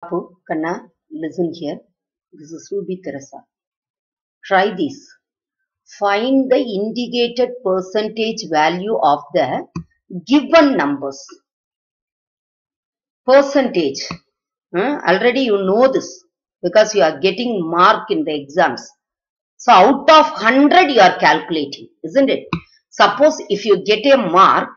Papu, Kanna, listen here. This is Ruby Teresa. Try this. Find the indicated percentage value of the given numbers. Percentage. Huh? Already you know this because you are getting mark in the exams. So out of 100 you are calculating, isn't it? Suppose if you get a mark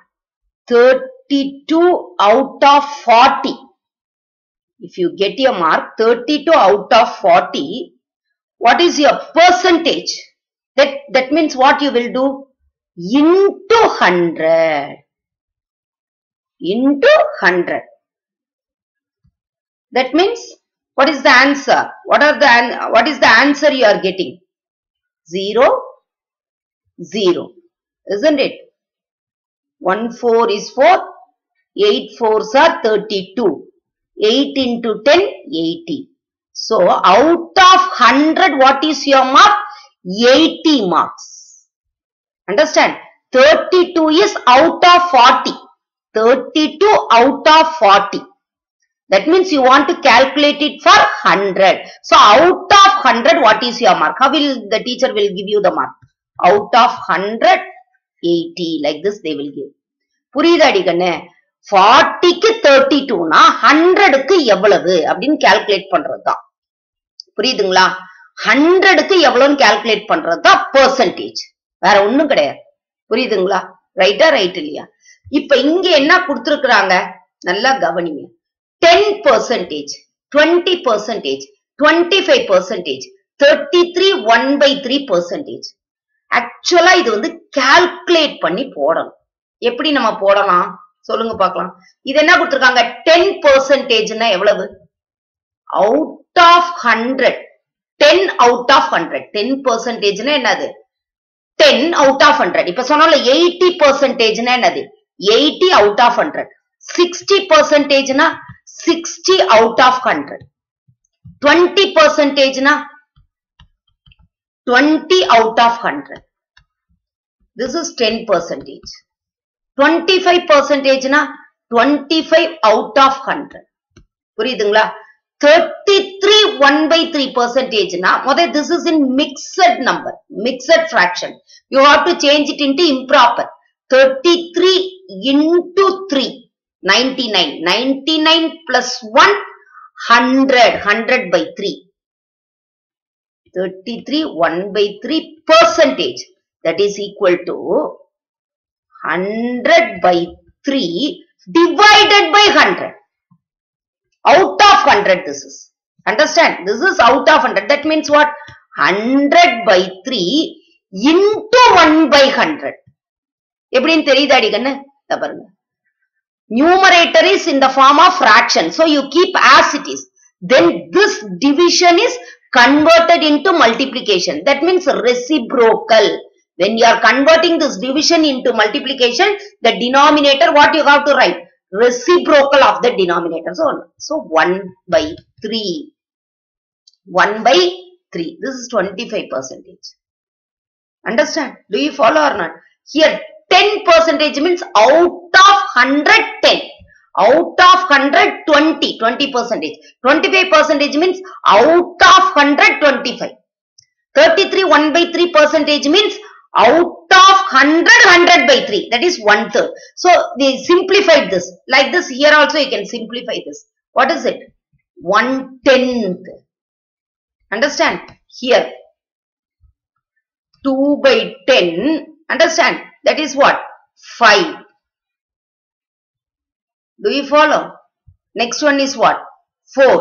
32 out of 40. If you get a mark 32 out of 40, what is your percentage? That, that means what you will do? Into 100. Into 100. That means what is the answer? What are the an- what is the answer you are getting? 0 0 isn't it? 1 4 is 4 8 4s are 32 8 into 10 80 so out of 100 what is your mark 80 marks understand 32 is out of 40 32 out of 40 that means you want to calculate it for 100 so out of 100 what is your mark how will the teacher will give you the mark out of 100 80 like this they will give புரியுதாடி கண்ணு ஃபார்ட்டிக்கு thirty டூனா ஹண்ட்ரடுக்கு எவ்வளவு அப்படின்னு calculate பண்றதுதான் புரியுதுங்களா ஹண்ட்ரடுக்கு எவ்வளவுன்னு calculate பண்றதுதான் பெர்சன்டேஜ் வேற ஒண்ணும் கிடையாது புரியுதுங்களா ரைட்டா ரைட் இல்லையா இப்ப இங்க என்ன கொடுத்துருக்குறாங்க நல்லா கவனிங்க ten percentage twenty percentage twenty five percentage thirty three one by three percentage ஆக்சுவலா இது வந்து கால்குலேட் பண்ணி போடணும் எப்படி நம்ம போடலாம் சொல்லுங்க பார்க்கலாம் இது என்ன கொடுத்திருக்காங்க டென் பர்சன்டேஜ்னா எவ்வளவு out of hundred ten out of hundred ten பர்சன்டேஜ்னா என்னது டென் அவுட் ஆஃப் ஹண்ட்ரட் இப்ப சொன்னால எயிட்டி பர்சன்டேஜ்னா என்னது eighty out of hundred sixty பர்சன்டேஜ்னா sixty out of hundred twenty பர்சன்டேஜ்னா twenty out of hundred this is ten percentage twenty five பர்சன்டேஜ்னா twenty five out of hundred புரியுதுங்களா thirty three one by three பர்சன்டேஜ்னா முதல் this is in mixed number mixed fraction you have to change it into improper thirty three into three ninety nine ninety nine plus one hundred hundred by three thirty three one by three percentage that is equal to 100 by 3 divided by 100. Out of 100 this is. Understand? This is out of 100. That means what? 100 by 3 into 1 by 100. எப்படின்னு தெரியுதாடி கண்ணு இத பாருங்க numerator is in the form of fraction so you keep as it is then this division is converted into multiplication that means reciprocal when you are converting this division into multiplication the denominator what you have to write reciprocal of the denominator so so 1 by 3 1 by 3 this is 25 percentage understand do you follow or not here 10 percentage means out of 100 10 out of 100 20 20 percentage 25 percentage means out of 100 25 33 1 by 3 percentage means out of 100 100 by 3 that is one third so they simplified this like this here also you can simplify this what is it one tenth understand here 2 by 10 understand that is what 5 do you follow next one is what 4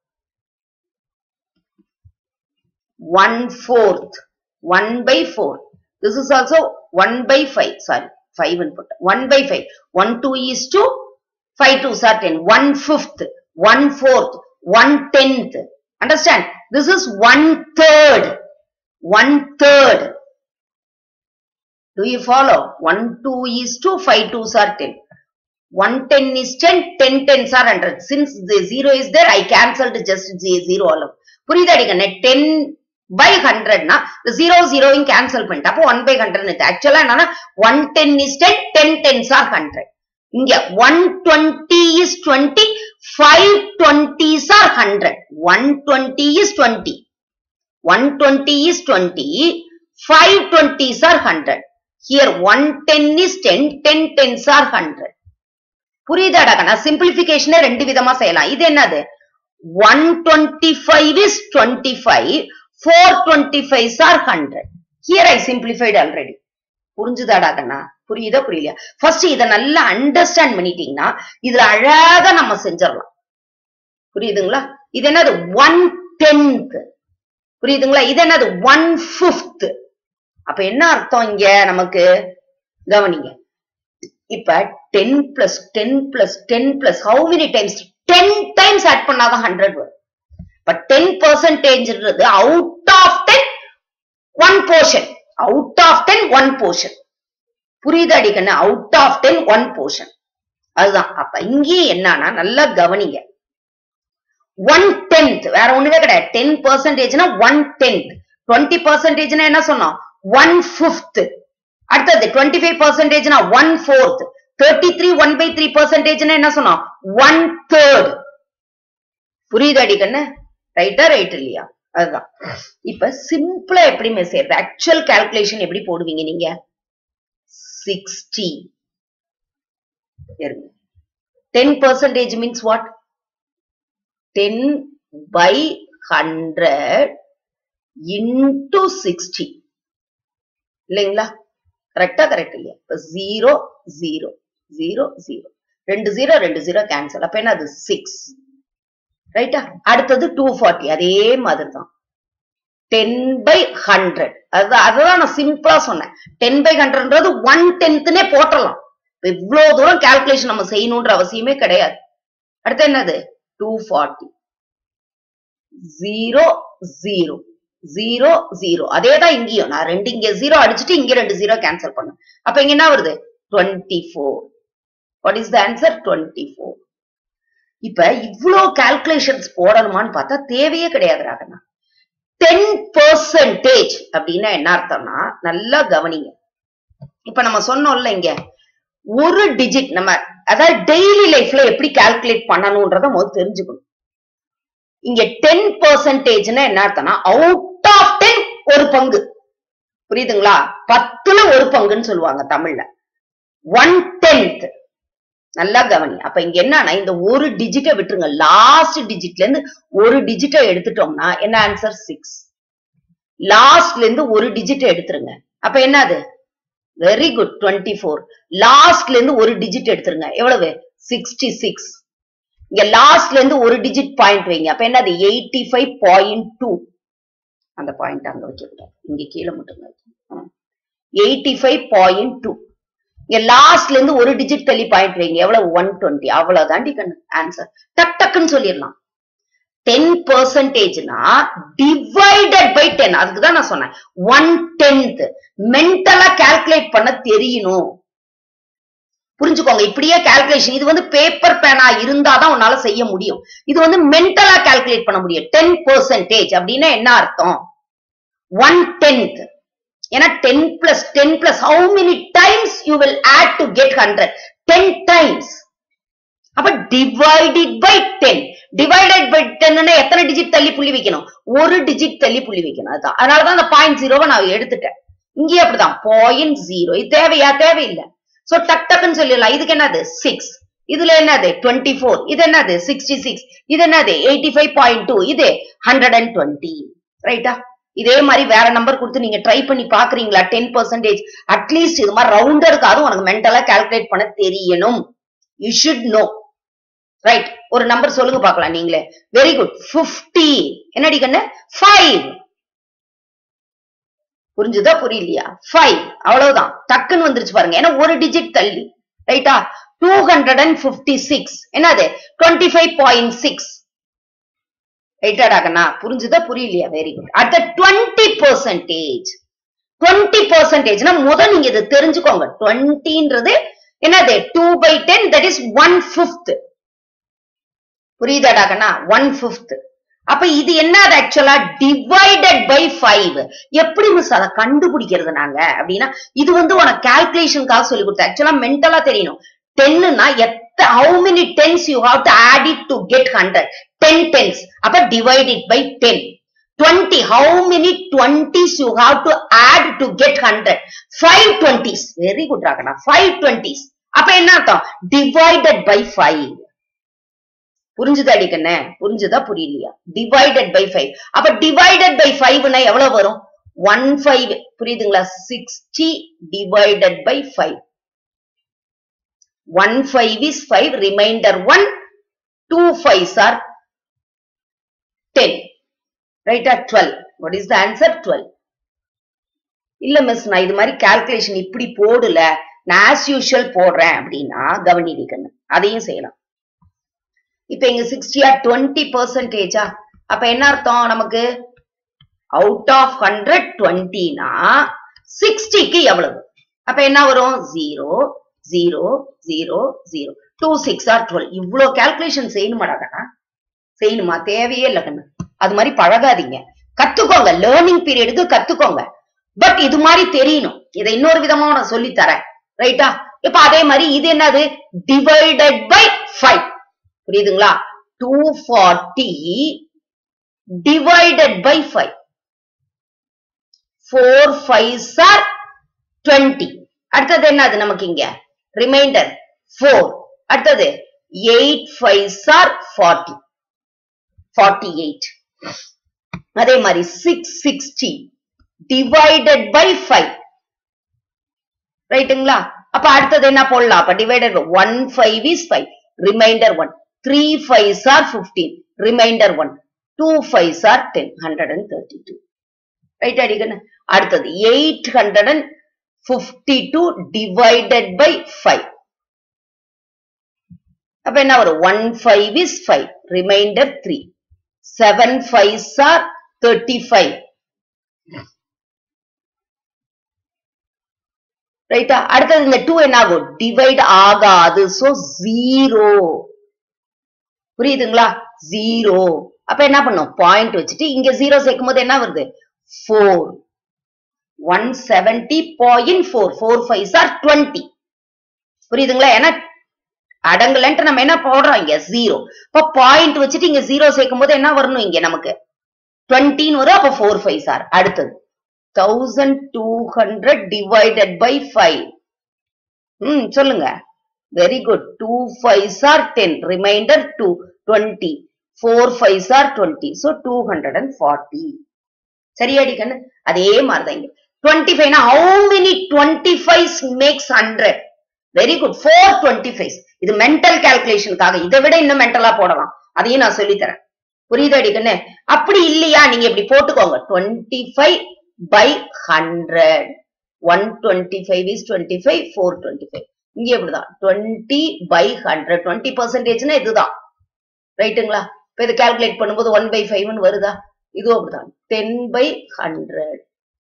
1 fourth 1 by 4 this is also 1 by 5 sorry 5 input 1 by 5 1 2 is 2 5 2 are 10 1 fifth 1 fourth 1 tenth understand this is 1 third 1 third do you follow 1 2 is 2 5 2s are 10 1 10 is 10 10 10s are 100 since the 0 is there I cancelled just the 0 all of புரியுதாடி கண்ணே 10 by ஹண்ட்ரட்னா zero ஜீரோவையும் cancel பண்ணிட்டு அப்போ one by hundred ஆக்சுவலா என்னன்னா one ten is ten ten tens are hundred இங்க one twenty is twenty five twenties are hundred one twenty is twenty one twenty is twenty five twenties are hundred here one ten is ten ten tens are hundred புரியுதாடா கண்ணா சிம்பிளிபிகேஷனே ரெண்டு விதமா செய்யலாம் இது என்னது one twenty five is twenty five four twenty five are hundred here I simplified already புரிஞ்சுதாடா கண்ணா புரியுதா புரியலையா ஃபர்ஸ்ட் இதை நல்லா அண்டர்ஸ்டாண்ட் பண்ணிட்டீங்கன்னா இதுல அழகா நம்ம செஞ்சிடலாம் புரியுதுங்களா இது என்னது ஒன் டென்த் புரியுதுங்களா இது என்னது ஒன் பிப்த் அப்ப என்ன அர்த்தம் இங்க நமக்கு கவனிங்க இப்ப ten plus ten plus ten plus how many times ten times add பண்ணாதான் ஹண்ட்ரட் வரும் இப்ப டென் பர்சன்டேஜ்ன்றது out of ten one portion out of ten one portion புரியுது அடிக்கண்ணு out of ten one portion அதுதான் அப்ப இங்கேயே என்னன்னா நல்லா கவனிங்க ஒன் டென்த் வேற ஒண்ணுமே கிடையாது டென் பர்சன்டேஜ்னா ஒன் டென்த் டுவெண்ட்டி பர்சன்டேஜ்னா என்ன சொன்னோம் ஒன் பிப்த் அடுத்தது டுவெண்ட்டி ஃபைவ் பர்சன்டேஜ்னா one fourth thirty three one by three பர்சன்டேஜ்னா என்ன சொன்னோம் ஒன் தேர்ட் புரியுது அடிக்கண்ணு ரைட்டா ரைட் இல்லையா அதுதான் இப்ப சிம்பிளா எப்படி செய்யறது ஆக்சுவல் கால்குலேஷன் எப்படி போடுவீங்க நீங்க sixty ten percentage means what ten by hundred into sixty இல்லைங்களா கரெக்டா கரெக்ட் இல்லையா இப்ப ஜீரோ ஜீரோ ஜீரோ ஜீரோ ரெண்டு ஜீரோ ரெண்டு ஜீரோ கேன்சல் அப்ப என்ன அது சிக்ஸ் ரைட்டா அடுத்தது டூ ஃபார்ட்டி அதே மாதிரி தான் டென் பை ஹண்ட்ரட் அதுதான் அதுதான் நான் சிம்பிளா சொன்னேன் டென் பை ஹண்ட்ரட்ன்றது ஒன் டென்த்னே போட்டலாம் இவ்வளவு தூரம் கால்குலேஷன் நம்ம செய்யணும்ன்ற அவசியமே கிடையாது அடுத்து என்னது two forty zero zero zero zero அதே தான் இங்கேயும் நான் ரெண்டு இங்க ஜீரோ அடிச்சுட்டு இங்க ரெண்டு ஜீரோ கேன்சல் பண்ணேன் அப்ப இங்க என்ன வருது twenty four what is the answer twenty four இப்ப இவ்வளோ கால்குலேஷன்ஸ் போடணுமான்னு பார்த்தா தேவையே கிடையாது ராகண்ணா டென் பர்சன்டேஜ் அப்படின்னா என்ன அர்த்தம்னா நல்லா கவனிங்க இப்ப நம்ம சொன்னோம்ல இங்க ஒரு டிஜிட் நம்ம அதாவது டெய்லி லைஃப்ல எப்படி கால்குலேட் பண்ணணும்ன்றத முதல் தெரிஞ்சுக்கணும் இங்க டென் பர்சன்டேஜ்னா என்ன அர்த்தம்னா அவுட் ஆஃப் டென் ஒரு பங்கு புரியுதுங்களா பத்துல ஒரு பங்குன்னு சொல்லுவாங்க தமிழ்ல ஒன் டென்த் நல்லா கவனி அப்ப இங்க என்னன்னா இந்த ஒரு டிஜிட்டை விட்டுருங்க லாஸ்ட் டிஜிட்ல இருந்து ஒரு டிஜிட்டை எடுத்துட்டோம்னா என்ன ஆன்சர் சிக்ஸ் லாஸ்ட்ல இருந்து ஒரு டிஜிட்டை எடுத்துருங்க அப்ப என்னது வெரி குட் டுவெண்ட்டி ஃபோர் லாஸ்ட்ல இருந்து ஒரு டிஜிட் எடுத்துருங்க எவ்வளவு சிக்ஸ்டி சிக்ஸ் இங்க லாஸ்ட்ல இருந்து ஒரு டிஜிட் பாயிண்ட் வைங்க அப்ப என்னது எயிட்டி ஃபைவ் பாயிண்ட் டூ அந்த பாயிண்ட் அங்க வைக்க கூடாது இங்க கீழே மட்டும் எயிட்டி ஃபைவ் பாயிண்ட் டூ இங்க லாஸ்ட்ல இருந்து ஒரு டிஜிட் தள்ளி பாயிண்ட் வைங்க எவ்வளவு ஒன் டுவெண்ட்டி அவ்வளவு தாண்டி ஆன்சர் டக் டக்குன்னு சொல்லிடலாம் டென் பர்சன்டேஜ்னா டிவைடட் பை டென் அதுக்கு தான் நான் சொன்னேன் ஒன் டென்த் மென்டலா கால்குலேட் பண்ண தெரியணும் புரிஞ்சுக்கோங்க இப்படியே கால்குலேஷன் இது வந்து பேப்பர் பேனா இருந்தாதான் உன்னால செய்ய முடியும் இது வந்து மென்டலா கால்குலேட் பண்ண முடியும் டென் பர்சன்டேஜ் அப்படின்னா என்ன அர்த்தம் ஒன் டென்த் ஏன்னா ten plus ten plus how many times you will add to get hundred ten times அப்ப divided by ten divided by டென்னு எத்தனை டிஜிட் தள்ளி புள்ளி வைக்கணும் ஒரு டிஜிட் தள்ளி புள்ளி வைக்கணும் அதுதான் அதனாலதான் அந்த பாயிண்ட் ஜீரோவை நான் எடுத்துட்டேன் இங்கேயே அப்படிதான் பாயிண்ட் ஜீரோ இது தேவையா தேவையில்லை சோ டக் டக்குன்னு சொல்லிடலாம் இதுக்கு என்னது சிக்ஸ் இதுல என்னது டுவெண்ட்டி ஃபோர் இது என்னது சிக்ஸ்டி சிக்ஸ் இது என்னது எயிட்டி ஃபைவ் பாயிண்ட் டூ இது ஹண்ட்ரட் அண்ட் டுவெண்ட்டி ரைட்டா இதே மாதிரி வேற நம்பர் கொடுத்து நீங்க ட்ரை பண்ணி பாக்குறீங்களா டென் பர்சன்டேஜ் அட்லீஸ்ட் இது மாதிரி ரவுண்டருக்காவது உனக்கு மென்டலா கால்குலேட் பண்ண தெரியணும் யூ ஷுட் நோ ரைட் ஒரு நம்பர் சொல்லுங்க பார்க்கலாம் நீங்களே வெரி குட் பிப்டி என்னடி கண்ணு ஃபைவ் புரிஞ்சுதா புரியலையா ஃபைவ் அவ்வளவுதான் டக்குன்னு வந்துருச்சு பாருங்க ஏன்னா ஒரு டிஜிட் தள்ளி ரைட்டா two hundred and fifty six என்னது டுவெண்ட்டி ஃபைவ் பாயிண்ட் சிக்ஸ் ரைட்டாடா கண்ணா புரிஞ்சுதா புரியலையா வெரி குட் அடுத்த டுவெண்ட்டி பர்சன்டேஜ் டுவெண்ட்டி பர்சன்டேஜ்னா முதல் நீங்க இதை தெரிஞ்சுக்கோங்க டுவெண்ட்டின்றது என்னது two by ten that is one fifth புரியுதாடா கண்ணா ஒன் பிப்த் அப்ப இது என்னது ஆக்சுவலா டிவைடட் பை ஃபைவ் எப்படி மிஸ் அதை கண்டுபிடிக்கிறது நாங்க அப்படின்னா இது வந்து உனக்கு கால்குலேஷனுக்காக சொல்லி கொடுத்தேன் ஆக்சுவலா மென்டலா தெரியணும் டென்னுனா எத்த how many tens you have to add it to get 100 10 tens அப்ப divide it by 10 20 how many 20s you have to add to get 100 5 20s very good ராகனா 5 20s அப்ப என்ன அர்த்தம் divided by 5 புரிஞ்சுதா அடிக்கண்ணே புரிஞ்சுதா புரியலையா divided by 5 அப்ப divided by 5 னா எவ்வளவு வரும் 1 5 புரியுதுங்களா 60 divided by 5 1 5 is 5 remainder 1 2 5s are 10 right at 12 what is the answer 12 இல்ல மிஸ் நான் இது மாதிரி கால்குலேஷன் இப்படி போடல நான் ஆஸ் யூஷுவல் போடுறேன் அப்படின்னா கவனிக்கணும் அதையும் செய்யலாம் இப்ப எங்க சிக்ஸ்டியா டுவெண்ட்டி பர்சன்டேஜா அப்ப என்ன அர்த்தம் நமக்கு அவுட் ஆஃப் ஹண்ட்ரட் டுவெண்ட்டினா சிக்ஸ்டிக்கு எவ்வளவு அப்ப என்ன வரும் zero zero zero zero two six are twelve இவ்வளோ கால்குலேஷன் செய்யணுமாடா கண்ணா செய்யணுமா தேவையே இல்லை கண்ணு அது மாதிரி பழகாதீங்க கத்துக்கோங்க லேர்னிங் பீரியடுக்கு கத்துக்கோங்க பட் இது மாதிரி தெரியணும் இதை இன்னொரு விதமா நான் சொல்லி தரேன் ரைட்டா இப்ப அதே மாதிரி இது என்னது டிவைடட் பை ஃபைவ் புரியுதுங்களா two forty divided by five four five are twenty அடுத்தது என்னது நமக்கு இங்க ரிமைண்டர் ஃபோர் அடுத்தது eight five are forty forty eight அதே மாதிரி six sixty divided by five ரைட்டுங்களா அப்ப அடுத்தது என்ன போடலாம் அப்ப divided one five is five remainder one three five are fifteen remainder one two five are ten hundred and thirty two right அடிக்கணும் அடுத்தது eight hundred and fifty two divided by five அப்ப என்ன வரும் one five is five remainder three seven five are thirty five ரைட்டா அடுத்தது இந்த two என்ன ஆகும் டிவைட் ஆகாது சோ ஜீரோ புரியுதுங்களா ஜீரோ அப்ப என்ன பண்ணும் பாயிண்ட் வச்சுட்டு இங்க ஜீரோ சேர்க்கும் போது என்ன வருது four one seventy point four four five are twenty புரியுதுங்களா ஏன்னா அடங்கலன்ட்டு நம்ம என்ன போடுறோம் இங்க ஜீரோ இப்ப பாயிண்ட் வச்சுட்டு இங்க ஜீரோ சேர்க்கும் போது என்ன வரணும் இங்க நமக்கு டுவெண்ட்டின்னு வரும் அப்ப ஃபோர் ஃபைவ் ஆர் அடுத்தது thousand two hundred divided by five ம் சொல்லுங்க very good two five are ten remainder two twenty four five are twenty so two hundred and forty சரியாடி கண்ணு அதே மாதிரிதான் இங்க டுவெண்ட்டி ஃபைவ்னா how many twenty five makes hundred very good four twenty five இது mental கால்குலேஷனுக்காக இதை விட இன்னும் மென்டலா போடலாம் அதையும் நான் சொல்லி தரேன் புரியுது அடிக்கண்ணு அப்படி இல்லையா நீங்க இப்படி போட்டுக்கோங்க twenty five by hundred one twenty five is twenty five four twenty five இங்க எப்படிதான் டுவெண்ட்டி பை ஹண்ட்ரட் டுவெண்ட்டி பர்சன்டேஜ்னா இதுதான் ரைட்டுங்களா இப்ப இது கால்குலேட் பண்ணும்போது ஒன் பை ஃபைவ்னு வருதா இதுவும் அப்படிதான் ten by hundred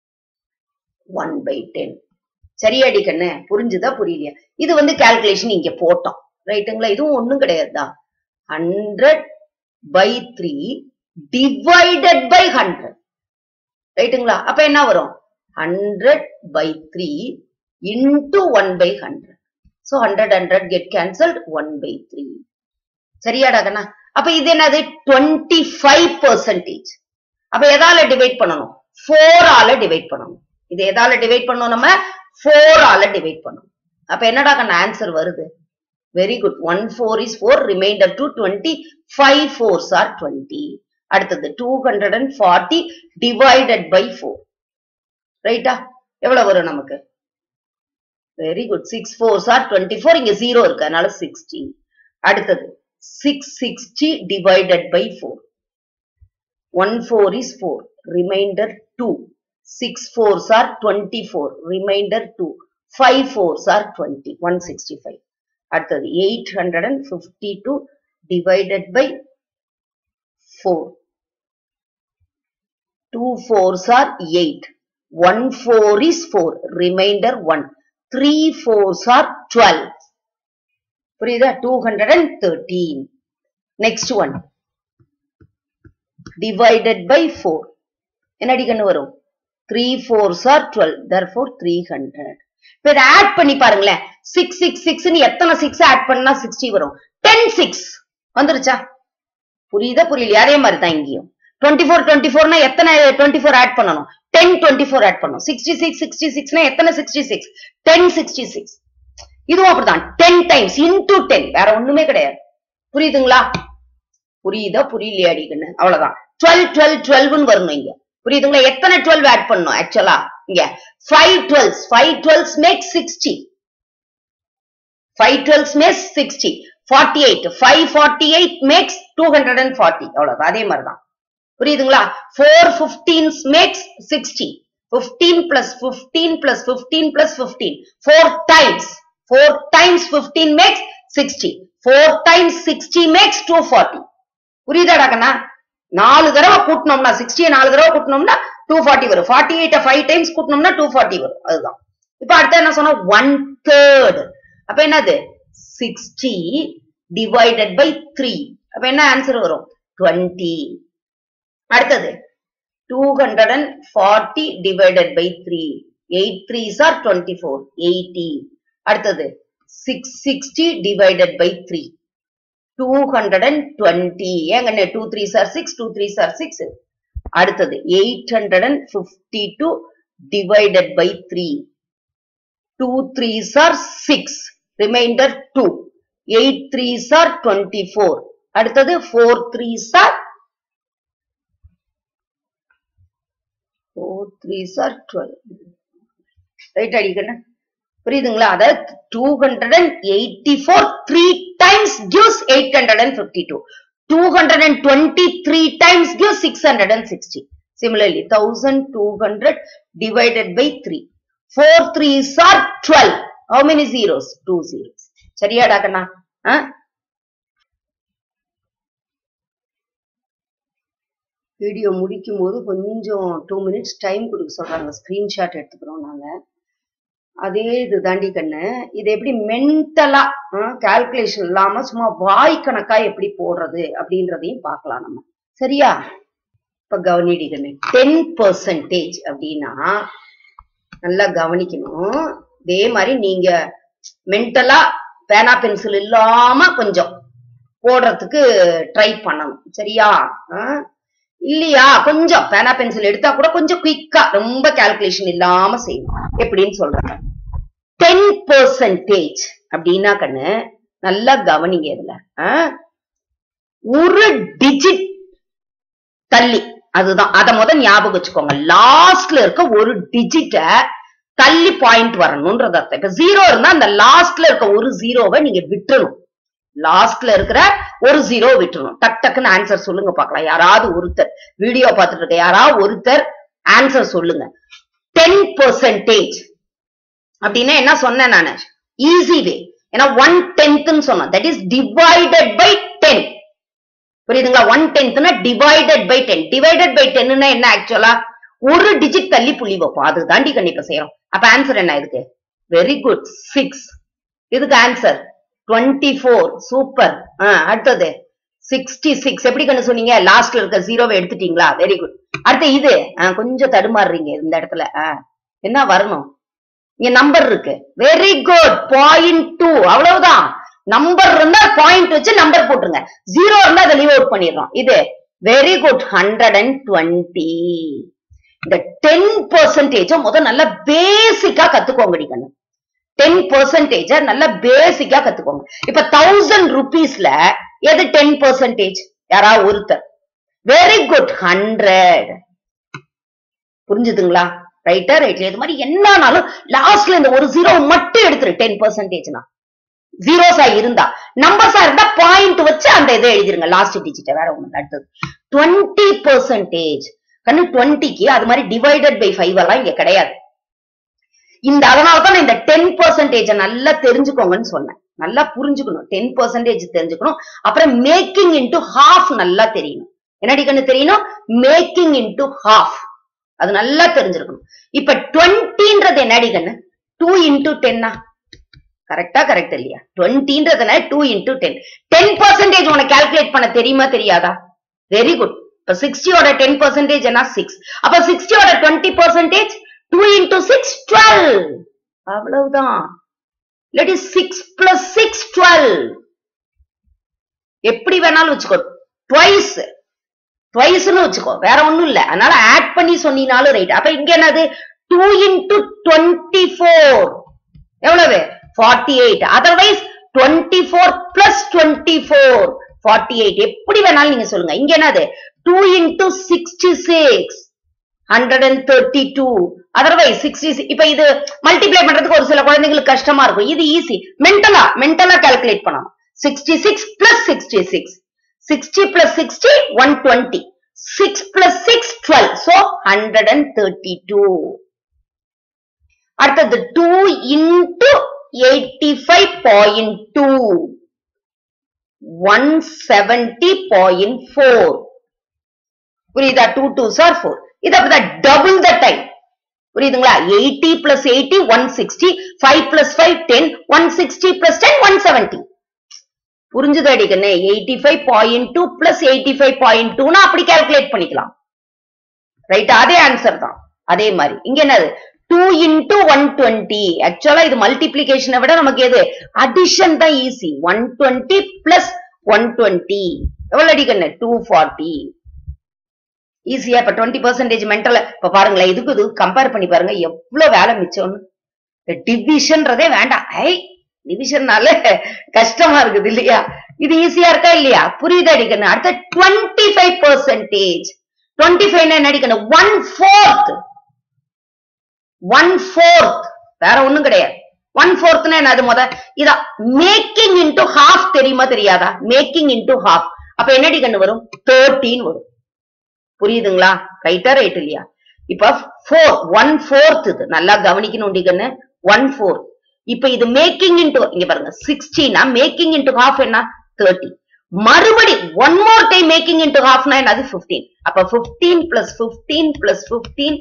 one by ten சரியாடி கண்ணு புரிஞ்சுதா புரியலையா இது வந்து கால்குலேஷன் இங்க போட்டோம் ரைட்டுங்களா இதுவும் ஒண்ணும் கிடையாதுதான் hundred by three divided by hundred ரைட்டுங்களா அப்ப என்ன வரும் hundred by three into one by hundred so hundred hundred get cancelled one by three சரியாடா கண்ணா அப்ப இது என்னது டுவெண்ட்டி ஃபைவ் பர்சன்டேஜ் அப்ப எதால டிவைட் பண்ணணும் ஃபோர் ஆல டிவைட் பண்ணணும் இது எதால டிவைட் பண்ணணும் நம்ம ஃபோர் ஆல டிவைட் பண்ணணும் அப்ப என்னடா கண்ணா ஆன்சர் வருது very good one four is four remainder two twenty five fours are twenty அடுத்தது two hundred and forty divided by four ரைட்டா எவ்வளவு வரும் நமக்கு very good six fours are twenty four இங்க ஜீரோ இருக்கு அதனால சிக்ஸ்டி அடுத்தது six sixty divided by four one four is four remainder two six fours are twenty four remainder two five fours are twenty one sixty five அடுத்தது eight hundred and fifty two divided by four two fours are eight one four is four remainder one three fours are twelve புரியுதா two hundred and thirteen next one divided by four என்னடி கண்ணு வரும் three fours are twelve தர் four three hundred இப்ப இதை add பண்ணி பாருங்களேன் six six சிக்ஸ்னு எத்தனை சிக்ஸ் ஆட் பண்ணா சிக்ஸ்டி வரும் டென் சிக்ஸ் வந்துருச்சா புரியுதா புரியலையா அதே மாதிரி தான் இங்கேயும் டுவெண்ட்டி ஃபோர் டுவெண்ட்டி ஃபோர்னா எத்தனை டுவெண்ட்டி ஃபோர் ஆட் பண்ணணும் டென் டுவெண்ட்டி ஃபோர் ஆட் பண்ணணும் சிக்ஸ்டி சிக்ஸ் சிக்ஸ்டி சிக்ஸ்னா எத்தனை sixty six ten sixty six இதுவும் அப்படிதான் டென் டைம்ஸ் இன்டூ டென் வேற ஒண்ணுமே கிடையாது புரியுதுங்களா புரியுதா புரியலையா அடிக்கன்னு அவ்வளவுதான் டுவெல் டுவெல் டுவெல்வ்னு வரணும் இங்க புரியுதுங்களா எத்தனை டுவெல் ஆட் பண்ணணும் ஆக்சுவலா இங்க five twelves five twelves make sixty five twelves makes sixty forty eight five forty eight makes two hundred and forty அவ்வளவுதான் அதே மாதிரிதான் புரியுதுங்களா four fifteens makes sixty fifteen plus fifteen plus fifteen plus fifteen four times four times fifteen makes sixty four times sixty makes two forty புரியுதாடா கண்ணா நாலு தடவை கூட்டினோம்னா சிக்ஸ்டியை நாலு தடவை கூட்டினோம்னா டூ ஃபார்ட்டி வரும் ஃபார்ட்டி எயிட்ட ஃபைவ் டைம்ஸ் கூட்டினோம்னா டூ ஃபார்ட்டி வரும் அதுதான் இப்ப அடுத்த என்ன சொன்னா ஒன் தேர்ட் அப்ப என்னது சிக்ஸ்டி டிவைடட் பை த்ரீ அப்ப என்ன ஆன்சர் வரும் டுவெண்ட்டி அடுத்தது two hundred and forty divided by three eight three are twenty four eighty அடுத்தது six sixty divided by three two hundred and twenty ஏங்க two three sir six two three sir six அடுத்தது eight hundred and fifty two divided by three two three sir six remainder two eight three are twenty four அடுத்தது four three are four three are twelve right அடிக்கணும் புரியுதுங்களா அதாவது two hundred and eighty four three times gives eight hundred and fifty two two hundred and twenty three times gives six hundred and sixty similarly thousand two hundred divided by three four three are twelve how many zeros two zeros சரியாடா கண்ணா video முடிக்கும் போது கொஞ்சம் two minutes time கொடுக்க சொல்றாங்க screenshot எடுத்துக்கிறோம் நாங்க அதே இது தாண்டி கண்ணு இது எப்படி மென்டலா கால்குலேஷன் இல்லாம சும்மா வாய் கணக்கா எப்படி போடுறது அப்படின்றதையும் பார்க்கலாம் நம்ம சரியா இப்ப கவனிடி கண்ணு டென் பர்சன்டேஜ் அப்படின்னா நல்லா கவனிக்கணும் இதே மாதிரி நீங்க மென்டலா பேனா பென்சில் இல்லாம கொஞ்சம் போடுறதுக்கு ட்ரை பண்ணணும் சரியா இல்லையா கொஞ்சம் பேனா பென்சில் எடுத்தா கூட கொஞ்சம் குயிக்கா ரொம்ப கால்குலேஷன் இல்லாம செய்யணும் எப்படின்னு சொல்றாங்க டென் பர்சன்டேஜ் அப்படின்னா கண்ணு நல்லா கவனிங்க இதுல ஒரு டிஜிட் தள்ளி அதுதான் அத முத ஞாபகம் வச்சுக்கோங்க லாஸ்ட்ல இருக்க ஒரு டிஜிட்ட தள்ளி பாயிண்ட் வரணும்ன்றது அர்த்தம் இப்ப ஜீரோ இருந்தா அந்த லாஸ்ட்ல இருக்க ஒரு ஜீரோவை நீங்க விட்டுறணும் லாஸ்ட்ல இருக்கிற ஒரு ஜீரோ விட்டுறணும் டக் டக்குன்னு ஆன்சர் சொல்லுங்க பாக்கலாம் யாராவது ஒருத்தர் வீடியோ பார்த்துட்டு இருக்க யாராவது ஒருத்தர் ஆன்சர் சொல்லுங்க டென் பர்சன்டேஜ் அப்படின்னா என்ன சொன்னேன் நானு ஈஸி வே ஏன்னா ஒன் டென்த்னு சொன்னோம் that is divided by ten புரியுதுங்களா ஒன் டென்த்னா divided by ten divided by டென்னா என்ன ஆக்சுவலா ஒரு டிஜிட் தள்ளி புள்ளி வைப்போம் அது தாண்டி கண்டிப்பா செய்யறோம் அப்ப ஆன்சர் என்ன இதுக்கு வெரி குட் சிக்ஸ் இதுக்கு ஆன்சர் டுவெண்ட்டி ஃபோர் சூப்பர் அடுத்தது சிக்ஸ்டி சிக்ஸ் எப்படி கண்ணு சொன்னீங்க லாஸ்ட்ல இருக்க ஜீரோவை எடுத்துட்டீங்களா வெரி குட் அடுத்து இது கொஞ்சம் தடுமாறுறீங்க இந்த இடத்துல என்ன வரணும் இங்க நம்பர் இருக்கு வெரி குட் பாயிண்ட் டூ அவ்வளவுதான் நம்பர் இருந்தா பாயிண்ட் வச்சு நம்பர் போட்டுருங்க ஜீரோ இருந்தா அதை லீவ் அவுட் பண்ணிடுறோம் இது very good hundred and twenty இந்த டென் பர்சன்டேஜ முத நல்லா பேசிக்கா கத்துக்கோங்க கண்ணு டென் பர்சன்டேஜ நல்லா பேசிக்கா கத்துக்கோங்க இப்ப தௌசண்ட் ருபீஸ்ல எது டென் பர்சன்டேஜ் யாராவது ஒருத்தர் வெரி குட் ஹண்ட்ரட் புரிஞ்சுதுங்களா ரைட்டா ரைட்ல இது மாதிரி என்னன்னாலும் லாஸ்ட்ல இந்த ஒரு ஜீரோ மட்டும் எடுத்துரு டென் பர்சன்டேஜ்னா ஜீரோஸா இருந்தா நம்பர்ஸா இருந்தா பாயிண்ட் வச்சு அந்த இதை எழுதிருங்க லாஸ்ட் டிஜிட்ட வேற ஒண்ணு அடுத்தது டுவெண்ட்டி பர்சன்டேஜ் கண்ணு டுவெண்ட்டிக்கு அது மாதிரி டிவைடட் பை ஃபைவ் எல்லாம் இங்க கிடையாது இந்த அதனால தான் இந்த டென் பர்சன்டேஜ நல்லா தெரிஞ்சுக்கோங்கன்னு சொன்னேன் நல்லா புரிஞ்சுக்கணும் டென் பர்சன்டேஜ் தெரிஞ்சுக்கணும் அப்புறம் மேக்கிங் இன்டு ஹாஃப் நல்லா தெரியணும் என்னடி கண்ணு தெரியணும் மேக்கிங் இன்டு ஹாஃப் அது நல்லா தெரிஞ்சிருக்கணும் இப்ப டுவெண்ட்டின்றது என்னடி கண்ணு டூ இன்டூ டென்னா கரெக்டா கரெக்ட் இல்லையா டுவெண்ட்டின்றதுனா two into ten ten percentage உனக்கு கால்குலேட் பண்ண தெரியுமா தெரியாதா வெரி குட் இப்ப சிக்ஸ்டியோட டென் பர்சன்டேஜ் என்ன சிக்ஸ் அப்ப சிக்ஸ்டியோட twenty percentage two into six twelve அவ்வளவுதான் இல்லாட்டி சிக்ஸ் பிளஸ் சிக்ஸ் டுவெல் எப்படி வேணாலும் வச்சுக்கோ ட்வைஸ் ட்வைஸ்னு வச்சுக்கோ வேற ஒண்ணும் இல்ல அதனால ஆட் பண்ணி சொன்னீனாலும் ரைட் அப்ப இங்க என்னது டூ இன்டூ டுவெண்ட்டி ஃபோர் எவ்வளவு forty eight otherwise twenty four plus twenty four forty eight எப்படி வேணாலும் நீங்க சொல்லுங்க இங்க என்னது two into sixty six hundred and thirty two otherwise sixty இப்ப இது மல்டிப்ளை பண்றதுக்கு ஒரு சில குழந்தைங்களுக்கு கஷ்டமா இருக்கும் இது ஈஸி மென்டலா மென்டலா கால்குலேட் பண்ணணும் sixty six plus sixty six sixty plus sixty one twenty six plus six twelve so hundred and thirty two அடுத்தது two into eighty five point two one seventy point four புரியுதா two two sir four இது அப்படிதான் double the time புரியுதுங்களா eighty plus eighty one sixty five plus five ten one sixty plus ten one seventy புரிஞ்சுது அடிக்கண்ணே eighty five point two plus eighty five point டூனா அப்படி calculate பண்ணிக்கலாம் right அதே answer தான் அதே மாதிரி இங்க என்னது டூ இன்டூ ஒன் டுவெண்ட்டி ஆக்சுவலா இது மல்டிபிளிகேஷனை விட நமக்கு எது அடிஷன் தான் easy one twenty plus one twenty எவ்வளவு அடிக்கண்ணே டூ ஃபார்ட்டி ஈஸியா இப்ப டுவெண்ட்டி பர்சன்டேஜ் மென்டல் இப்ப பாருங்களேன் இதுக்கு இது கம்பேர் பண்ணி பாருங்க எவ்வளவு வேலை மிச்சம்னு டிவிஷன்றதே வேண்டாம் ஐ டிவிஷன்னால கஷ்டமா இருக்குது இல்லையா இது ஈஸியா இருக்கா இல்லையா புரியுது அடிக்கணும் அடுத்த twenty five percentage twenty five என்ன அடிக்கணும் ஒன் ஃபோர்த் ஒன் ஃபோர்த் வேற ஒண்ணும் கிடையாது ஒன் ஃபோர்த்னா என்னது முத இதா மேக்கிங் இன்டு ஹாஃப் தெரியுமா தெரியாதா மேக்கிங் இன்டு ஹாஃப் அப்ப என்ன அடிக்கணும் வரும் தேர்ட்டின் வரும் புரியுதுங்களா ரைட்டா ரைட் இல்லையா இப்ப ஃபோர் ஒன் ஃபோர்த் இது நல்லா கவனிக்கணும் டிகன்னு ஒன் ஃபோர்த் இப்ப இது மேக்கிங் இன்டு இங்க பாருங்க சிக்ஸ்டீனா மேக்கிங் இன்டு ஹாஃப் என்ன தேர்ட்டி மறுபடி one more time making into ஹாஃப்னா என்னது பிப்டீன் அப்ப fifteen plus fifteen plus fifteen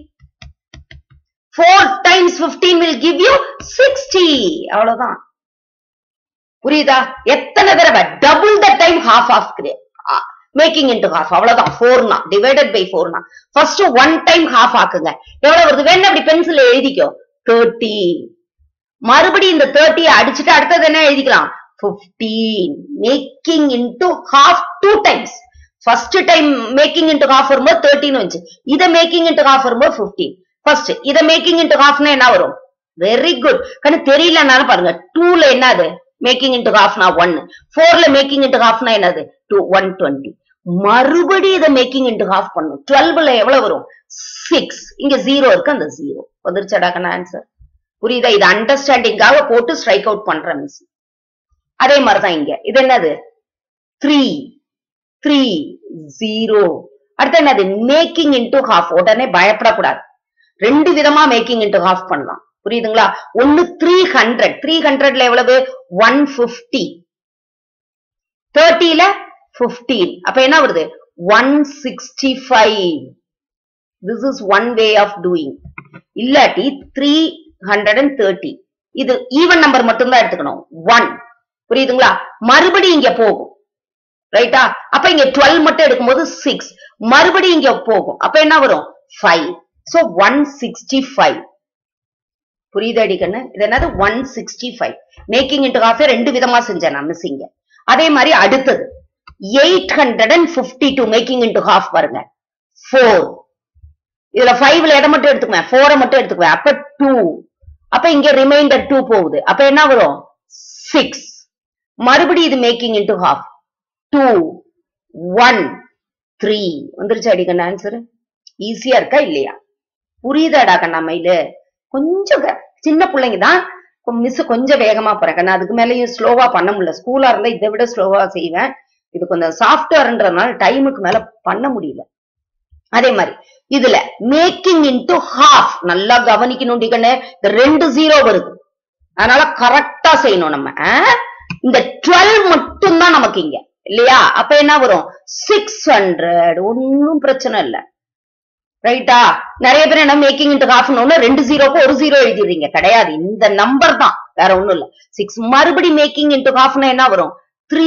four times fifteen will give you sixty அவ்வளவுதான் புரியுதா எத்தனை தடவை double the time half of making into half அவ்வளவுதான் ஃபோர்னா டிவைடட் பை ஃபோர்னா ஃபர்ஸ்ட் ஒன் டைம் ஹாஃப் ஆக்குங்க எவ்வளவு வருது வேணா அப்படி பென்சில் எழுதிக்கோ தேர்ட்டி மறுபடியும் இந்த தேர்ட்டியை அடிச்சுட்டு அடுத்தது என்ன எழுதிக்கலாம் fifteen making into half two times first time making into half வரும்போது தேர்ட்டின் வந்துச்சு இதை மேக்கிங் இன்டு ஹாஃப் வரும்போது பிப்டீன் ஃபர்ஸ்ட் இதை மேக்கிங் இன்டு ஹாஃப்னா என்ன வரும் வெரி குட் கண்ணு தெரியலனாலும் பாருங்க டூல என்னது மேக்கிங் இன்டு ஹாஃப்னா ஒன்னு ஃபோர்ல மேக்கிங் இன்டு ஹாஃப்னா என்னது டூ ஒன் டுவெண்ட்டி மறுபடியும் இதை மேக்கிங் இன்டு ஹாஃப் பண்ணும் டுவெல்வ்ல எவ்வளவு வரும் சிக்ஸ் இங்க ஜீரோ இருக்கு அந்த ஜீரோ வந்துருச்சாடாக்கண்ணா ஆன்சர் புரியுதா இது அண்டர்ஸ்டாண்டிங்காக போட்டு ஸ்ட்ரைக் அவுட் பண்றேன் மிஸ் அதே மாதிரிதான் இங்க இது என்னது த்ரீ த்ரீ ஜீரோ அடுத்து என்னது மேக்கிங் இன்டு ஹாஃப் உடனே பயப்படக்கூடாது ரெண்டு விதமா மேக்கிங் இன்டு ஹாஃப் பண்ணலாம் புரியுதுங்களா ஒன்னு த்ரீ ஹண்ட்ரட் த்ரீ ஹண்ட்ரட்ல எவ்வளவு ஒன் பிப்டி தேர்ட்டில பிப்டீன் அப்ப என்ன வருது one sixty five this is one way of doing இல்லாட்டி த்ரீ ஹண்ட்ரட் அண்ட் தேர்ட்டி இது ஈவன் நம்பர் மட்டும்தான் எடுத்துக்கணும் ஒன் புரியுதுங்களா மறுபடியும் இங்க போகும் ரைட்டா அப்ப இங்க டுவெல் மட்டும் எடுக்கும்போது சிக்ஸ் மறுபடியும் இங்க போகும் அப்ப என்ன வரும் five so one sixty five புரியுது அடிக்கண்ணு இது என்னது one sixty five making into half ரெண்டு விதமா செஞ்சேன் நான் மிஸ் இங்க அதே மாதிரி அடுத்தது eight hundred and fifty two making into half பாருங்க ஃபோர் இதுல ஃபைவ்ல எதை மட்டும் எடுத்துக்குவேன் ஃபோரை மட்டும் எடுத்துக்குவேன் அப்ப டூ அப்ப இங்க ரிமைண்டர் டூ போகுது அப்ப என்ன வரும் சிக்ஸ் மறுபடியும் இது making into half two one three வந்துருச்சு அடிக்கண்ண ஆன்சர் ஈஸியா இருக்கா இல்லையா புரியுதாடா கண்ணா மயிலு கொஞ்சம் க- சின்ன பிள்ளைங்க தான் மிஸ் கொஞ்சம் வேகமா போறேன் கண்ணா அதுக்கு மேலயும் ஸ்லோவா பண்ண முடியல ஸ்கூலா இருந்தா இதை விட ஸ்லோவா செய்வேன் இது கொஞ்சம் சாஃப்ட்வேர்ன்றதுனால டைமுக்கு மேல பண்ண முடியல அதே மாதிரி இதுல மேக்கிங் இன்டு ஹாஃப் நல்லா கவனிக்கணும் டிகண்ணு இந்த ரெண்டு ஜீரோ வருது அதனால கரெக்டா செய்யணும் நம்ம ஆ? இந்த டுவெல் மட்டும் தான் நமக்கு இங்க இல்லையா அப்ப என்ன வரும் சிக்ஸ் ஹண்ட்ரட் ஒன்னும் பிரச்சனை இல்ல ரைட்டா நிறைய பேர் என்ன மேக்கிங் இன்ட்டு ஹாஃப் ஒண்ணு ரெண்டு ஜீரோக்கு ஒரு ஜீரோ எழுதிடுறீங்க கிடையாது இந்த நம்பர் தான் வேற ஒண்ணும் இல்ல சிக்ஸ் மறுபடி மேக்கிங் இன்ட்டு ஹாஃப்னா என்ன வரும் த்ரீ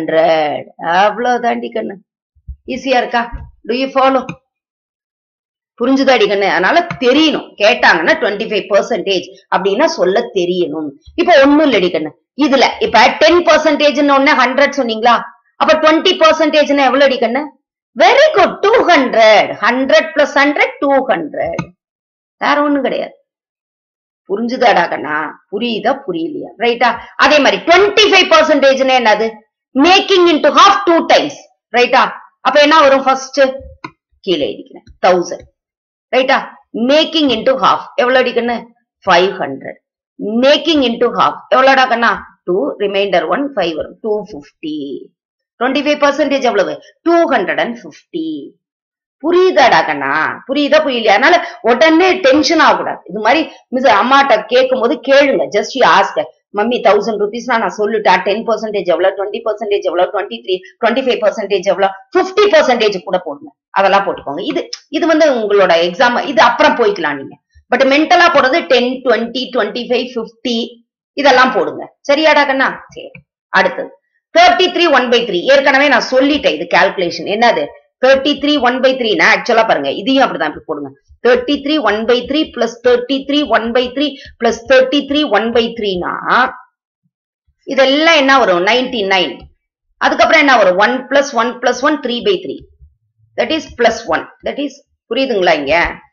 ஹண்ட்ரட் அவ்வளவுதாண்டி கண்ணு ஈஸியா இருக்கா டு யூ ஃபாலோ புரிஞ்சுதா அடிக்கண்ணு அதனால தெரியணும் கேட்டாங்கன்னா டுவெண்ட்டி ஃபைவ் பர்சன்டேஜ் அப்படின்னா சொல்ல தெரியணும் இப்ப ஒண்ணும் இல்ல அடிக்கண்ணு இதுல இப்ப டென் பர்சன்டேஜ் ஒண்ணு ஹண்ட்ரட் சொன்னீங்களா அப்ப டுவெண்ட்டி பர்சன்டேஜ்னா எவ்வளவு அடிக்கண்ணு very good two hundred hundred plus hundred two hundred வேற ஒண்ணும் கிடையாது புரிஞ்சுதாடா கண்ணா புரியுதா புரியலையா ரைட்டா அதே மாதிரி டுவெண்ட்டி ஃபைவ் பர்சன்டேஜ்னா என்னது making into half two times ரைட்டா அப்ப என்ன வரும் ஃபர்ஸ்ட் கீழே எழுதிக்கிறேன் தௌசண்ட் ரைட்டா மேக்கிங் இன்டு ஹாஃப் எவ்வளவு அடிக்கணும் five hundred making into half எவ்வளோடா கண்ணா டூ ரிமைண்டர் ஒன் ஃபைவ் வரும் two fifty twenty five percentage எவ்வளவு டூ ஹண்ட்ரட் அண்ட் ஃபிஃப்டி புரியுதாடா கண்ணா புரியுதா புரியலையா அதனால உடனே டென்ஷன் ஆகக்கூடாது இது மாதிரி மிஸ் அம்மாட்ட கேட்கும் போது கேளுங்க just you ask mummy thousand rupees நான் சொல்லிட்டா டென் பர்சன்டேஜ் எவ்வளவு டுவெண்ட்டி பர்சன்டேஜ் எவ்வளவு twenty three twenty five percentage எவ்வளவு பிப்டி பர்சன்டேஜ் கூட போடுங்க அதெல்லாம் போட்டுக்கோங்க இது இது வந்து உங்களோட எக்ஸாம் இது அப்புறம் போய்க்கலாம் நீங்க பட் மென்டலா போடுறது ten twenty twenty five fifty இதெல்லாம் போடுங்க சரியாடா கண்ணா சரி அடுத்தது thirty three one by three ஏற்கனவே நான் சொல்லிட்டேன் இது கால்குலேஷன் என்னது thirty three one by three ஆக்சுவலா பாருங்க இதையும் அப்படிதான் இப்படி போடுங்க thirty three one by three plus thirty three one by three plus thirty three one by த்ரீனா இதெல்லாம் என்ன வரும் நைன்டி நைன் அதுக்கப்புறம் என்ன வரும் one plus one plus one three by three that is plus one that is புரியுதுங்களா இங்க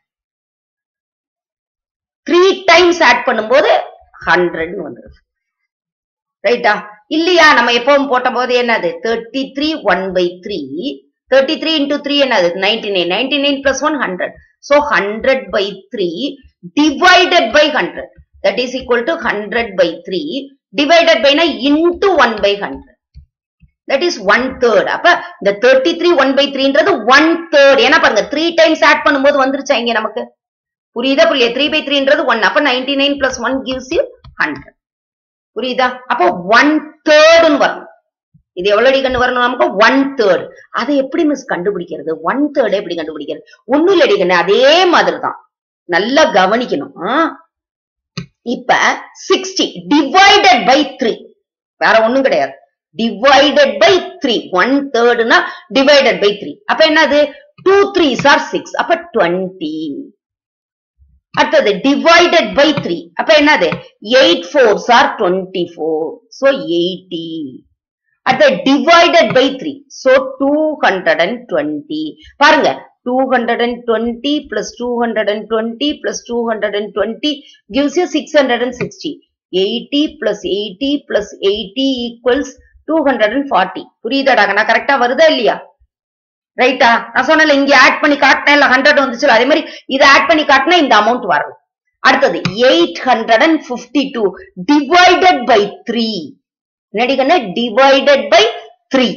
three times add பண்ணும்போது ஹண்ட்ரட்னு வந்துடும் ரைட்டா இல்லையா நம்ம எப்பவும் போட்ட போது என்னது thirty three one by three thirty three into three என்னது ninety nine ninety nine plus one hundred so hundred by three divided by hundred that is equal to hundred by three divided பைனா into one by hundred that is one third அப்ப இந்த thirty three one by த்ரீன்றது one third ஏன்னா பாருங்க three times add பண்ணும்போது வந்துருச்சா இங்க நமக்கு புரியுதா புரியுது த்ரீ பை த்ரீன்றது ஒன் அப்ப ninety nine plus one gives you hundred புரியுதா அப்போ ஒன் தேர்டுன்னு வரணும் இது எவ்வளவு அடிக்கண்டு வரணும் நமக்கு ஒன் தேர்ட் அதை எப்படி மிஸ் கண்டுபிடிக்கிறது ஒன் தேர்ட் எப்படி கண்டுபிடிக்கிறது ஒண்ணும் இல்லை அடிக்கண்ணு அதே மாதிரி தான் நல்லா கவனிக்கணும் ஆ? இப்ப சிக்ஸ்டி டிவைடட் பை த்ரீ வேற ஒண்ணும் கிடையாது டிவைடட் பை த்ரீ ஒன் தேர்ட்னா டிவைடட் பை த்ரீ அப்ப என்னது டூ த்ரீ சார் சிக்ஸ் அப்ப டுவெண்ட்டி அடுத்தது டிவைடட் பை த்ரீ அப்ப என்னது eight four sir twenty four so eighty அடுத்த divided by three so two hundred and twenty பாருங்க two hundred and twenty plus two hundred and twenty plus two hundred and twenty gives you six hundred and sixty eighty plus eighty plus eighty equals two hundred and forty புரியுதாடா நான் கரெக்டா வருதா இல்லையா ரைட்டா நான் சொன்னல இங்க ஆட் பண்ணி காட்டினேன் இல்ல ஹண்ட்ரட் வந்துச்சு அதே மாதிரி இதை ஆட் பண்ணி காட்டினா இந்த அமௌண்ட் வரணும் அடுத்தது eight hundred and fifty two divided by three நடிகன டிவைடட் பை த்ரீ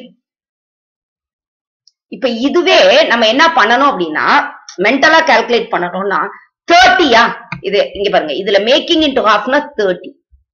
இப்ப இதுவே நம்ம என்ன பண்ணணும் அப்படின்னா மென்டலா கால்குலேட் பண்ணணும்னா தேர்ட்டியா இது இங்க பாருங்க இதுல மேக்கிங் இன்டு ஹாஃப்னா தேர்ட்டி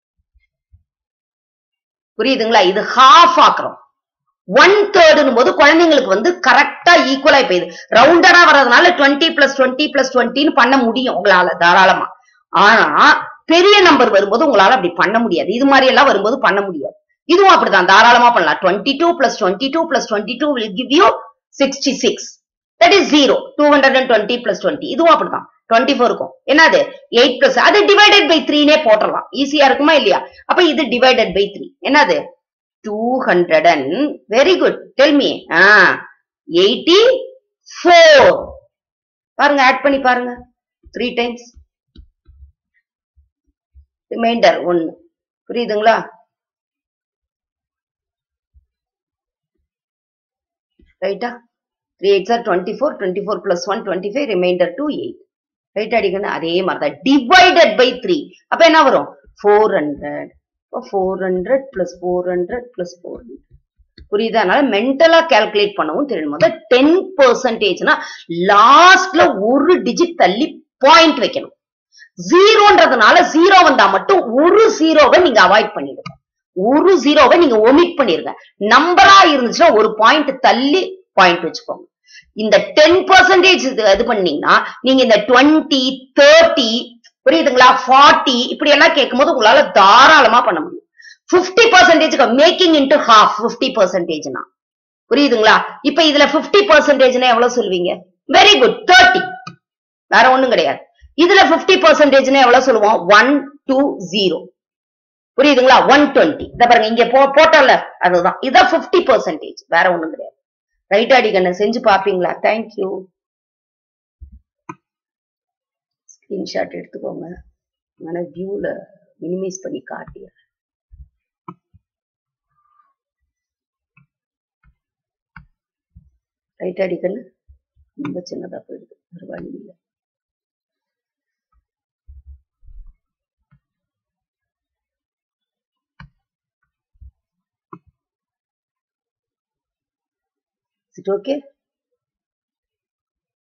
புரியுதுங்களா இது ஹாஃப் ஆக்குறோம் ஒன் தேர்டுன்னு போது குழந்தைங்களுக்கு வந்து கரெக்டா ஈக்குவலா இப்ப இது ரவுண்டடா வர்றதுனால டுவெண்ட்டி பிளஸ் டுவெண்ட்டி பிளஸ் டுவெண்ட்டின்னு பண்ண முடியும் உங்களால தாராளமா ஆனா பெரிய நம்பர் வரும்போது உங்களால அப்படி பண்ண முடியாது இது மாதிரி எல்லாம் வரும்போது பண்ண முடியாது இதுவும் அப்படிதான் தாராளமா பண்ணலாம் twenty two plus twenty two plus twenty two will give you sixty six that is zero two hundred and twenty plus twenty இதுவும் அப்படிதான் டுவெண்ட்டி ஃபோர் இருக்கும் என்னது எயிட் பிளஸ் அது டிவைடட் பை த்ரீனே போட்டுடலாம் ஈஸியா இருக்குமா இல்லையா அப்ப இது டிவைடட் பை த்ரீ என்னது two hundred and very good tell me ah eighty four பாருங்க ஆட் பண்ணி பாருங்க த்ரீ டைம்ஸ் ரிமைண்டர் ஒன்னு புரியுதுங்களா ரைட்டா three eight sir twenty four twenty four plus one twenty five reminder two eight right அடிக்கணும் அதே மாதிரி தான் டிவைடட் பை த்ரீ அப்ப என்ன வரும் four hundred four hundred plus four hundred plus four hundred புரியுதா அதனால மென்டலா கால்குலேட் பண்ணவும் தெரியும் முதல் டென் பர்சன்டேஜ்னா லாஸ்ட்ல ஒரு டிஜிட் தள்ளி பாயிண்ட் வைக்கணும் ஜீரோன்றதுனால ஜீரோ வந்தா மட்டும் ஒரு ஜீரோவை நீங்க அவாய்ட் பண்ணிடுங்க ஒரு ஜீரோவை நீங்க ஒமிட் பண்ணிருங்க நம்பரா இருந்துச்சுன்னா ஒரு பாயிண்ட் தள்ளி பாயிண்ட் வச்சுக்கோங்க இந்த டென் பர்சன்டேஜ் இது பண்ணீங்கன்னா நீங்க இந்த டுவெண்ட்டி தேர்ட்டி புரியுதுங்களா ஃபார்ட்டி இப்படி எல்லாம் கேட்கும்போது உங்களால தாராளமா பண்ண முடியும் பிப்டி பர்சன்டேஜ்க்கு மேக்கிங் இன்டு ஹாஃப் பிப்டி பர்சன்டேஜ்னா புரியுதுங்களா இப்ப இதுல பிப்டி பர்சன்டேஜ்னா எவ்வளவு சொல்வீங்க வெரி குட் தேர்ட்டி வேற ஒண்ணும் கிடையாது இதுல 50 பர்சன்டேஜ்னு எவ்வளவு சொல்லுவோம் ஒன் டூ ஜீரோ புரியுதுங்களா ஒன் டுவெண்ட்டி இத பாருங்க இங்க போ போட்டோம்ல அதுதான் இதான் 50 பர்சன்டேஜ் வேற ஒண்ணும் கிடையாது ரைட் அடிக்கண்ணு செஞ்சு பாப்பீங்களா தேங்க்யூ ஸ்கிரீன்ஷாட் எடுத்துக்கோங்க ஆனா வியூல மினிமைஸ் பண்ணி காட்டிடுறேன் ரைட் அடிக்கண்ணு ரொம்ப சின்னதா போயிடுது ஒரு வழி இல்லை இட் ஓகே